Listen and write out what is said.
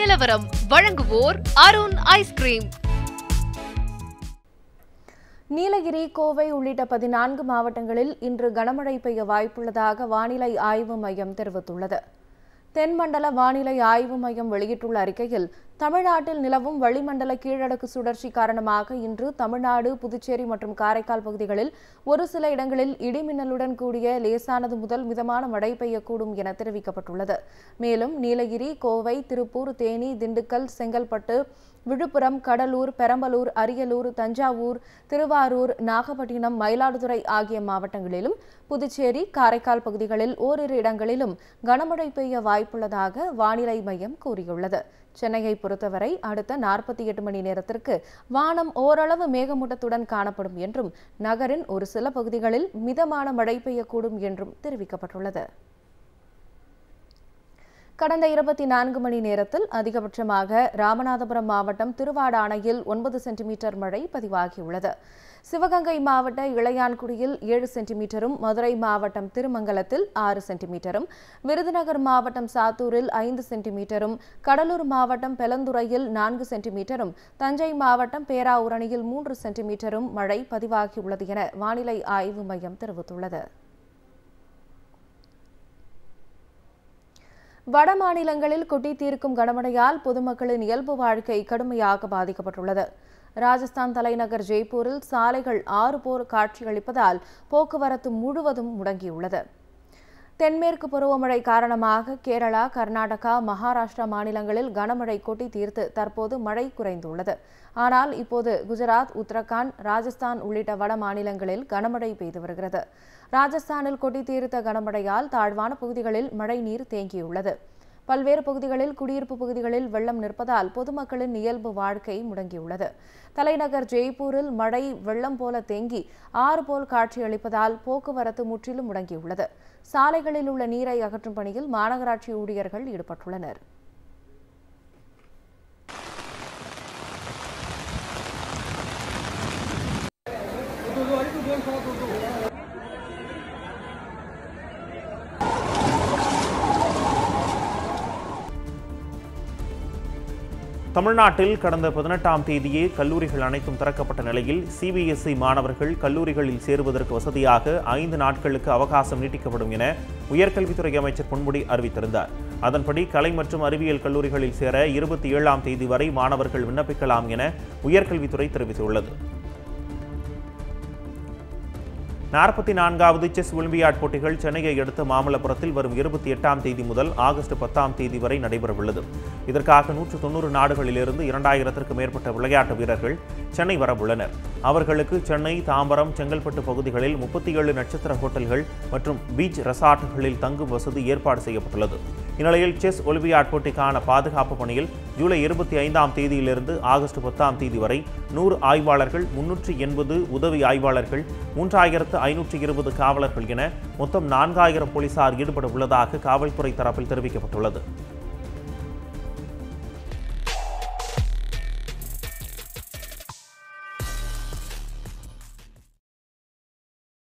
நிலவரம் வழங்குவோர் அருண் ஐஸ்கிரீம் நீலகிரி கோவை உள்ளிட்ட பதினான்கு மாவட்டங்களில் இன்று கனமழை பெய்ய வாய்ப்புள்ளதாக வானிலை ஆய்வு மையம் தெரிவித்துள்ளது தென்மண்டல வானிலை ஆய்வு மையம் வெளியிட்டுள்ள அறிக்கையில் தமிழ்நாட்டில் நிலவும் வளிமண்டல கீழடுக்கு சுழற்சி காரணமாக இன்று தமிழ்நாடு புதுச்சேரி மற்றும் காரைக்கால் பகுதிகளில் ஒரு சில இடங்களில் இடிமின்னலுடன் கூடிய லேசானது முதல் மிதமான மழை பெய்யக்கூடும் என தெரிவிக்கப்பட்டுள்ளது மேலும் நீலகிரி கோவை திருப்பூர் தேனி திண்டுக்கல் செங்கல்பட்டு விழுப்புரம் கடலூர் பெரம்பலூர் அரியலூர் தஞ்சாவூர் திருவாரூர் நாகப்பட்டினம் மயிலாடுதுறை ஆகிய மாவட்டங்களிலும் புதுச்சேரி காரைக்கால் பகுதிகளில் ஓரிரு இடங்களிலும் கனமழை பெய்ய வாய்ப்புள்ளதாக வானிலை மையம் கூறியுள்ளது சென்னையை பொறுத்தவரை அடுத்த நாற்பத்தி எட்டு மணி நேரத்திற்கு வானம் ஓரளவு மேகமூட்டத்துடன் காணப்படும் என்றும் நகரின் ஒரு சில பகுதிகளில் மிதமான மழை பெய்யக்கூடும் என்றும் தெரிவிக்கப்பட்டுள்ளது கடந்த இருபத்தி நான்கு மணி நேரத்தில் அதிகபட்சமாக ராமநாதபுரம் மாவட்டம் திருவாடானையில் ஒன்பது சென்டிமீட்டர் மழை பதிவாகியுள்ளது சிவகங்கை மாவட்ட இளையான்குடியில் ஏழு சென்டிமீட்டரும் மதுரை மாவட்டம் திருமங்கலத்தில் ஆறு சென்டிமீட்டரும் விருதுநகர் மாவட்டம் சாத்தூரில் ஐந்து சென்டிமீட்டரும் கடலூர் மாவட்டம் பெலந்துறையில் நான்கு சென்டிமீட்டரும் தஞ்சை மாவட்டம் பேராவூரணியில் மூன்று சென்டிமீட்டரும் மழை பதிவாகியுள்ளது என வானிலை ஆய்வு மையம் தெரிவித்துள்ளது வட மாநிலங்களில் கொட்டி தீர்க்கும் கனமழையால் பொதுமக்களின் இயல்பு வாழ்க்கை கடுமையாக பாதிக்கப்பட்டுள்ளது ராஜஸ்தான் தலைநகர் ஜெய்ப்பூரில் சாலைகள் ஆறு போர் காட்சியளிப்பதால் போக்குவரத்து முழுவதும் முடங்கியுள்ளது தென்மேற்கு பருவமழை காரணமாக கேரளா கர்நாடகா மகாராஷ்டிரா மாநிலங்களில் கனமழை கொட்டி தீர்த்து தற்போது மழை குறைந்துள்ளது ஆனால் இப்போது குஜராத் உத்தரகாண்ட் ராஜஸ்தான் உள்ளிட்ட வட மாநிலங்களில் கனமழை பெய்து வருகிறது ராஜஸ்தானில் கொட்டி தீர்த்த கனமழையால் தாழ்வான பகுதிகளில் மழை நீர் தேங்கியுள்ளது பல்வேறு பகுதிகளில் குடியிருப்பு பகுதிகளில் வெள்ளம் நிற்பதால் பொதுமக்களின் இயல்பு வாழ்க்கை முடங்கியுள்ளது தலைநகர் ஜெய்ப்பூரில் மழை வெள்ளம் போல தேங்கி ஆறு போல் காட்சியளிப்பதால் போக்குவரத்து முற்றிலும் முடங்கியுள்ளது சாலைகளில் உள்ள நீரை அகற்றும் பணியில் மாநகராட்சி ஊழியர்கள் ஈடுபட்டுள்ளனர் தமிழ்நாட்டில் கடந்த பதினெட்டாம் தேதியே கல்லூரிகள் அனைத்தும் திறக்கப்பட்ட நிலையில் சிபிஎஸ்இ மாணவர்கள் கல்லூரிகளில் சேருவதற்கு வசதியாக ஐந்து நாட்களுக்கு அவகாசம் நீட்டிக்கப்படும் என உயர்கல்வித்துறை அமைச்சர் பொன்முடி அறிவித்திருந்தார் அதன்படி கலை மற்றும் அறிவியல் கல்லூரிகளில் சேர இருபத்தி ஏழாம் தேதி வரை மாணவர்கள் விண்ணப்பிக்கலாம் என உயர்கல்வித்துறை தெரிவித்துள்ளது நாற்பத்தி நான்காவது செஸ் ஒலிம்பியாட் போட்டிகள் சென்னையை அடுத்த மாமல்லபுரத்தில் வரும் இருபத்தி எட்டாம் தேதி முதல் ஆகஸ்ட் பத்தாம் தேதி வரை நடைபெறவுள்ளது இதற்காக நூற்று தொண்ணூறு நாடுகளிலிருந்து இரண்டாயிரத்திற்கும் மேற்பட்ட விளையாட்டு வீரர்கள் சென்னை வரவுள்ளனர் அவர்களுக்கு சென்னை தாம்பரம் செங்கல்பட்டு பகுதிகளில் முப்பத்தி ஏழு நட்சத்திர ஹோட்டல்கள் மற்றும் பீச் ரெசார்ட்டுகளில் தங்கும் வசதி ஏற்பாடு செய்யப்பட்டுள்ளது இந்நிலையில் செஸ் ஒலிம்பியாட் போட்டிக்கான பாதுகாப்பு பணியில் ஜூலை இருபத்தி ஐந்தாம் தேதியிலிருந்து ஆகஸ்ட் பத்தாம் தேதி வரை நூறு ஆய்வாளர்கள் முன்னூற்றி எண்பது உதவி ஆய்வாளர்கள் மூன்றாயிரத்து ஐநூற்றி இருபது காவலர்கள் என மொத்தம் நான்காயிரம் போலீசார் ஈடுபட உள்ளதாக காவல்துறை தரப்பில் தெரிவிக்கப்பட்டுள்ளது